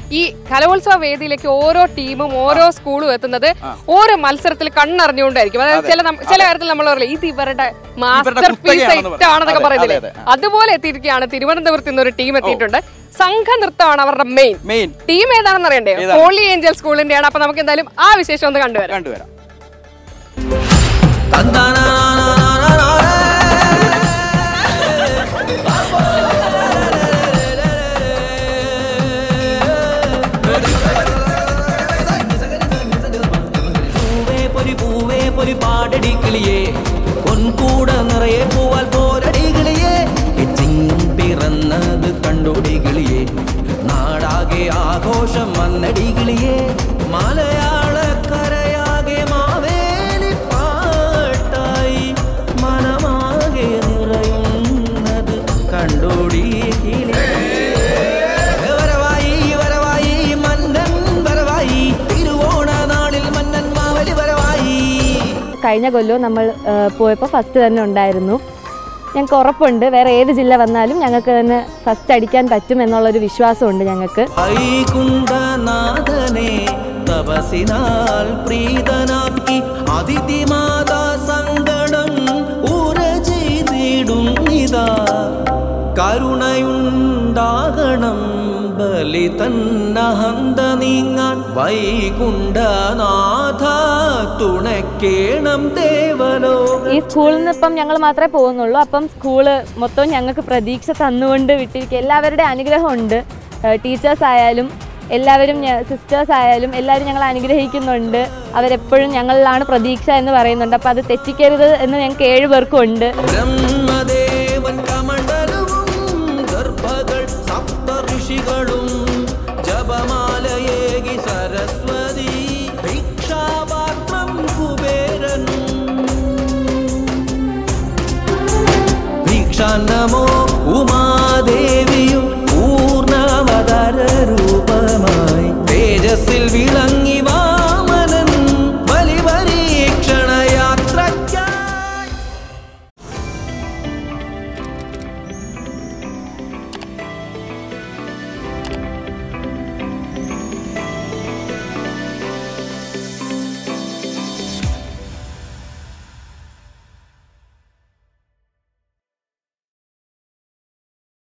ഈ കലോത്സവ വേദിയിലേക്ക് ഓരോ ടീമും ഓരോ സ്കൂളും എത്തുന്നത് ഓരോ മത്സരത്തിൽ കണ്ണറിഞ്ഞുകൊണ്ടായിരിക്കും അതായത് ചില നം- ചില കാര്യത്തിൽ നമ്മൾ പറയില്ല ഇത് ഇവരുടെ മാസ്റ്റർ പീസ് കുത്തകയാണെന്ന് പറയും. ഇട്ടാണെന്നൊക്കെ അതെ, പറയുന്നില്ലേ അതെ, അതെ. അതുപോലെ എത്തിയിരിക്കുകയാണ് തിരുവനന്തപുരത്ത് നിന്ന് ഒരു ടീം എത്തിയിട്ടുണ്ട് സംഘ നൃത്തമാണ് അവരുടെ മെയിൻ മെയിൻ ടീം ഏതാണെന്ന് അറിയണ്ടേ ഏതാണ്? ഹോളി ഏഞ്ചൽ സ്കൂളിന്റെയാണ് അപ്പൊ നമുക്ക് എന്തായാലും ആ വിശേഷം ഒന്ന് കണ്ടുവരാം കണ്ടുവരാം പൂവേ പൊരി പൂവേ പൊരി പാടടി കിളിയേ പൊൻകൂട നിറയെ പൂവാൽ പോരടി കിളിയേ ചിങ്ങം പിറന്നത് കണ്ടോടി കിളിയേ നാടാകെ ആഘോഷം വന്നടി കിളിയേ മലയാളക്കരയാകെ മാവേലി പാട്ടായി മനമാകെ നിറയുന്നത് കണ്ടോടി കിളിയേ വരവായി വരവായി മന്നൻ വരവായി തിരുവോണ നാളിൽ മന്നൻ മാവലി വരവായി കഴിഞ്ഞ കൊല്ലവും നമ്മൾ പോയപ്പോൾ ഫസ്റ്റ് തന്നെ ഉണ്ടായിരുന്നു ഞങ്ങൾക്ക് ഉറപ്പുണ്ട് വേറെ ഏത് ജില്ല വന്നാലും ഞങ്ങൾക്ക് തന്നെ ഫസ്റ്റ് അടിക്കാൻ പറ്റും എന്നുള്ളൊരു വിശ്വാസമുണ്ട് ഞങ്ങൾക്ക് വൈകുണ്ഠനാഥനെ തപസിനാൽ പ്രീതനാക്കി അതിഥിമാതാ സങ്കടം ഉര ചെയ്തിടും ഇതാ കരുണയുണ്ടാകണം ബലി തന്നഹന്ത നീങ്ങാൻ വൈകുണ്ഠനാഥ തുണക്കേണം ദേവലോക ഈ സ്കൂളിൽ നിന്ന് ഇപ്പം ഞങ്ങൾ മാത്രമേ പോകുന്നുള്ളൂ അപ്പം സ്കൂള് മൊത്തം ഞങ്ങൾക്ക് പ്രതീക്ഷ തന്നുകൊണ്ട് വിട്ടിരിക്കുക എല്ലാവരുടെ അനുഗ്രഹമുണ്ട് ടീച്ചേഴ്സ് ആയാലും എല്ലാവരും സിസ്റ്റേഴ്സ് ആയാലും എല്ലാവരും ഞങ്ങൾ അനുഗ്രഹിക്കുന്നുണ്ട് അവരെപ്പോഴും ഞങ്ങളിലാണ് പ്രതീക്ഷ എന്ന് പറയുന്നുണ്ട് അപ്പം അത് തെറ്റിക്കരുത് എന്ന് ഞങ്ങൾക്ക് ഏഴ് പേർക്കും ഉണ്ട് ബ്രഹ്മദേവൻ കമണ്ഡലവും ഗർഭകൾ സപ്ത ഋഷികളും ജപമാലയേകി സരസ്വതി ഭിക്ഷാപാത്രം കുബേരനും ഭിക്ഷാന്നമോ ഉമാദേവിയും പൂർണ്ണവതര രൂപമായി തേജസ്സിൽ വിളങ്ങ